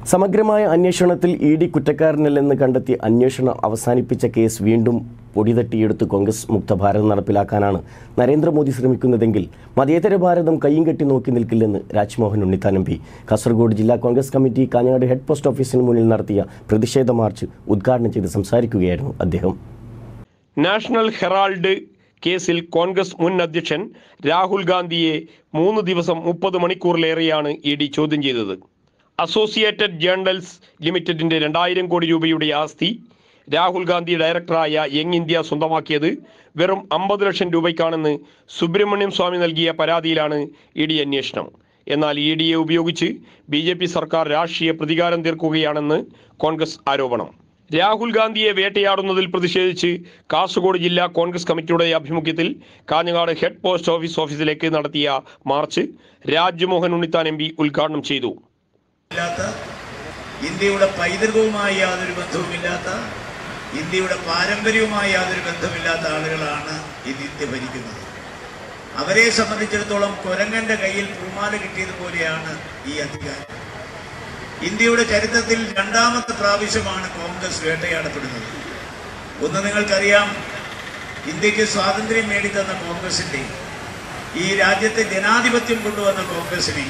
സമഗ്രമായ അന്വേഷണത്തിൽ E D കുറ്റക്കാരനല്ലെന്ന് കണ്ടെത്തി അന്വേഷണം അവസാനിപ്പിച്ച കേസ് വീണ്ടും പൊടിതട്ടിയെടുത്ത് കോൺഗ്രസ് മുക്ത ഭാരതം നടപ്പിലാക്കാനാണ് നരേന്ദ്രമോദി ശ്രമിക്കുന്നതെങ്കിൽ മതേതര ഭാരതം കയ്യും കെട്ടി നോക്കി നിൽക്കില്ലെന്ന് രാജ്മോഹൻ ഉണ്ണിത്താൻ എം പി കാസർഗോഡ് ജില്ലാ Congress committee Kanhangad head post ഓഫീസിന് മുന്നിൽ നടത്തിയ പ്രതിഷേധ മാർച്ച് ഉദ്ഘാടനം ചെയ്ത് സംസാരിക്കുകയായിരുന്നു അദ്ദേഹം നാഷണൽ ഹെറാൾഡ് കേസിൽ കോൺഗ്രസ് മുൻ അധ്യക്ഷൻ രാഹുൽ ഗാന്ധിയെ മൂന്ന് ദിവസം മുപ്പത് മണിക്കൂറിലേറെയാണ് ഇ ഡി ചോദ്യം ചെയ്തത് അസോസിയേറ്റഡ് ജേർണൽസ് ലിമിറ്റഡിന്റെ രണ്ടായിരം കോടി രൂപയുടെ ആസ്തി രാഹുൽ ഗാന്ധി ഡയറക്ടറായ യങ് ഇന്ത്യ സ്വന്തമാക്കിയത് വെറും അമ്പത് ലക്ഷം രൂപയ്ക്കാണെന്ന് സുബ്രഹ്മണ്യം സ്വാമി നൽകിയ പരാതിയിലാണ് ഇ ഡി അന്വേഷണം എന്നാൽ ഇ ഡിയെ ഉപയോഗിച്ച് ബി ജെ പി സർക്കാർ രാഷ്ട്രീയ പ്രതികാരം തീർക്കുകയാണെന്ന് കോൺഗ്രസ് ആരോപണം രാഹുൽ ഗാന്ധിയെ വേട്ടയാടുന്നതിൽ പ്രതിഷേധിച്ച് കാസർഗോഡ് ജില്ലാ കോൺഗ്രസ് കമ്മിറ്റിയുടെ ആഭിമുഖ്യത്തിൽ കാഞ്ഞങ്ങാട് ഹെഡ് പോസ്റ്റ് ഓഫീസ് ഓഫീസിലേക്ക് നടത്തിയ march Rajmohan Unnithan M P ഉദ്ഘാടനം ചെയ്തു ഇല്ലാത്ത ഇന്ത്യയുടെ പൈതൃകവുമായി യാതൊരു ബന്ധവുമില്ലാത്ത ഇന്ത്യയുടെ പാരമ്പര്യവുമായി യാതൊരു ബന്ധമില്ലാത്ത ആളുകളാണ് ഇത് ഇന്ത്യ ഭരിക്കുന്നത് അവരെ സംബന്ധിച്ചിടത്തോളം കുരങ്ങന്റെ കയ്യിൽ പൂമാല കിട്ടിയതുപോലെയാണ് ഈ അധികാരം ഇന്ത്യയുടെ ചരിത്രത്തിൽ രണ്ടാമത്തെ പ്രാവശ്യമാണ് കോൺഗ്രസ് വേട്ടയാടപ്പെടുന്നത് ഒന്ന് നിങ്ങൾക്കറിയാം ഇന്ത്യക്ക് സ്വാതന്ത്ര്യം നേടിത്തന്ന കോൺഗ്രസിന്റെ ഈ രാജ്യത്തെ ജനാധിപത്യം കൊണ്ടുവന്ന കോൺഗ്രസിനെ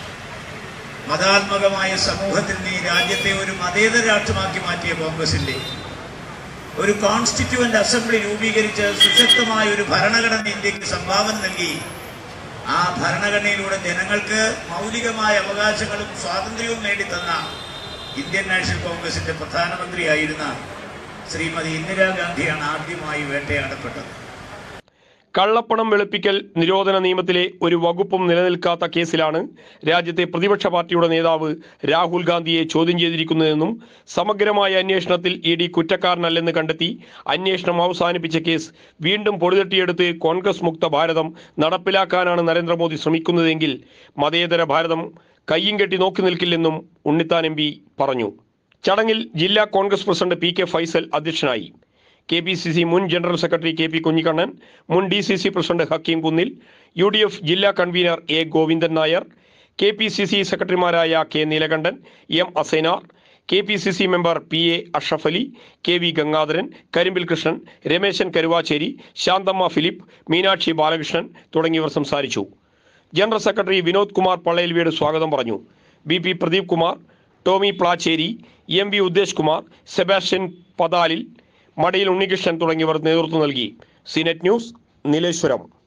മതാത്മകമായ സമൂഹത്തിൽ നിന്ന് ഈ രാജ്യത്തെ ഒരു മതേതര രാഷ്ട്രമാക്കി മാറ്റിയ കോൺഗ്രസിന്റെ ഒരു കോൺസ്റ്റിറ്റ്യൂവന്റ് അസംബ്ലി രൂപീകരിച്ച് സുശക്തമായ ഒരു ഭരണഘടന ഇന്ത്യക്ക് സംഭാവന നൽകി ആ ഭരണഘടനയിലൂടെ ജനങ്ങൾക്ക് മൗലികമായ അവകാശങ്ങളും സ്വാതന്ത്ര്യവും നേടിത്തന്ന ഇന്ത്യൻ നാഷണൽ കോൺഗ്രസിന്റെ പ്രധാനമന്ത്രിയായിരുന്ന ശ്രീമതി ഇന്ദിരാഗാന്ധിയാണ് ആദ്യമായി വേട്ടയാടപ്പെട്ടത് കള്ളപ്പണം വെളുപ്പിക്കൽ നിരോധന നിയമത്തിലെ ഒരു വകുപ്പും നിലനിൽക്കാത്ത കേസിലാണ് രാജ്യത്തെ പ്രതിപക്ഷ പാർട്ടിയുടെ നേതാവ് രാഹുൽ ഗാന്ധിയെ ചോദ്യം ചെയ്തിരിക്കുന്നതെന്നും സമഗ്രമായ അന്വേഷണത്തിൽ ഇ ഡി കുറ്റക്കാരനല്ലെന്ന് കണ്ടെത്തി അന്വേഷണം അവസാനിപ്പിച്ച കേസ് വീണ്ടും പൊടിതട്ടിയെടുത്ത് കോൺഗ്രസ് മുക്ത ഭാരതം നടപ്പിലാക്കാനാണ് നരേന്ദ്രമോദി ശ്രമിക്കുന്നതെങ്കിൽ മതേതര ഭാരതം കയ്യും കെട്ടി നോക്കി നിൽക്കില്ലെന്നും ഉണ്ണിത്താൻ എം പറഞ്ഞു ചടങ്ങിൽ ജില്ലാ Congress president P K Faisal അധ്യക്ഷനായി കെ പി സി സി മുൻ general secretary K P Kunhikannan മുൻ D C C president Hakeem Kunnil U D F ജില്ലാ convener A Govindan Nair K P C C സെക്രട്ടറിമാരായ K Neelakandan M Asainar K P C C member P A Ashraf Ali K V Gangadharan Karimbil Krishnan Rameshan Karuvacheri Santhamma Philip Meenakshi Balakrishnan തുടങ്ങിയവർ സംസാരിച്ചു general secretary Vinod Kumar പള്ളയൽവിയുടെ സ്വാഗതം പറഞ്ഞു B P Pradeep Kumar Tommy Placheri M V Uddesh Kumar Sebastian Pathalil Madayil Unnikrishnan തുടങ്ങിയവർ നേതൃത്വം നൽകി CNET news Nileshwaram